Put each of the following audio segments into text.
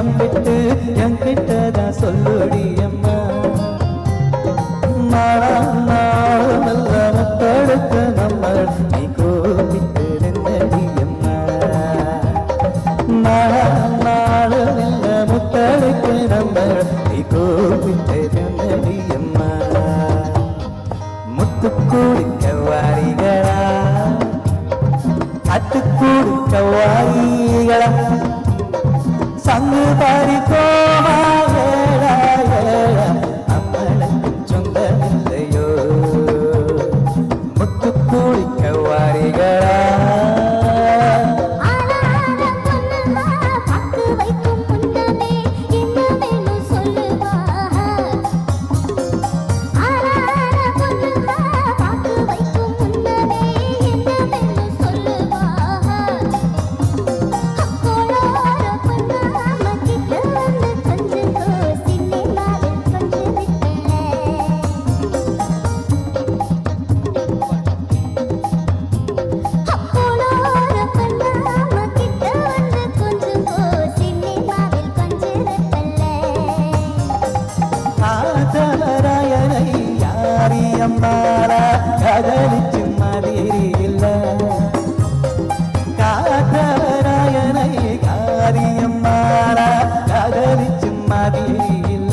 அம்பிட்டு என்கிட்ட தான் சொல்லுடி அம்மா நாளாம் நாளும் நல்ல முத்தெடுக்க நம்ம நீ கோபித்து நின்னடி அம்மா நாளாம் நாளும் நல்ல முத்தெடுக்க நம்ம நீ கோபித்து நின்னடி அம்மா முத்து குடிக்க வாரிகளா அட்டு குடிக்க வாரிகளா சங்கு பாரி கோமா ஏழா ஏழா அம்மனுக்கு சொந்தமில்லையோ முத்து குடிக்க வாரிகளா ஆளான பொண்ணுமா பாக்கு வைக்கும் முன்னமே என்ன வேணும் சொல்லுவா ஆளான பொண்ணுமா பாக்கு வைக்கும் முன்னமே என்ன வேணும் சொல்லுவா அக்கோளோர பொண்ணாம கிட்ட வந்து கொஞ்சம் சினிமாவில் கொஞ்சம் விட்டல அப்போலோர பண்ணாம கிட்ட வந்து கொஞ்சம் போ சினிமாவில் கொஞ்சம் விட்டல ஆதவராயனை யாரியம்மாரா கதலிச்சு மாதிரி இல்ல காதவராயனை காரியம்மாரா கதலிச்சு மாதிரி இல்ல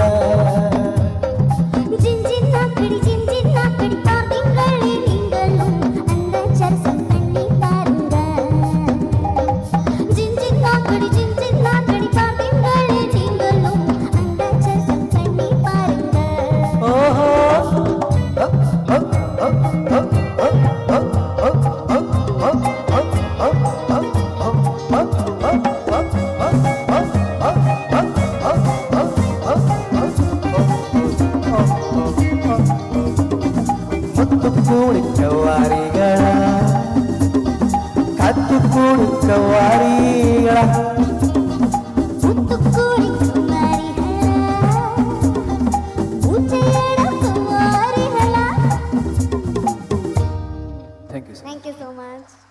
ஜிஞ்சின்னாக்கடி ஜிஞ்சின்னாக்கடி பார்த்தீங்களே நீங்களும் அந்த சரசம் பண்ணி பாருங்க ஜிஞ்சின்னாக்கடி ஜிஞ்சின்னாக்கடி பார்த்தீங்களே நீங்களும் அந்த சரசம் பண்ணி பாருங்க ஓஹோ முத்து குடிக்க வாரிகளா கத்து குடிக்க வாரிகளா முத்துக்கூடி குமாரிகளா ஊச்சையட குமாரிகளா thank you sir Thank you so much.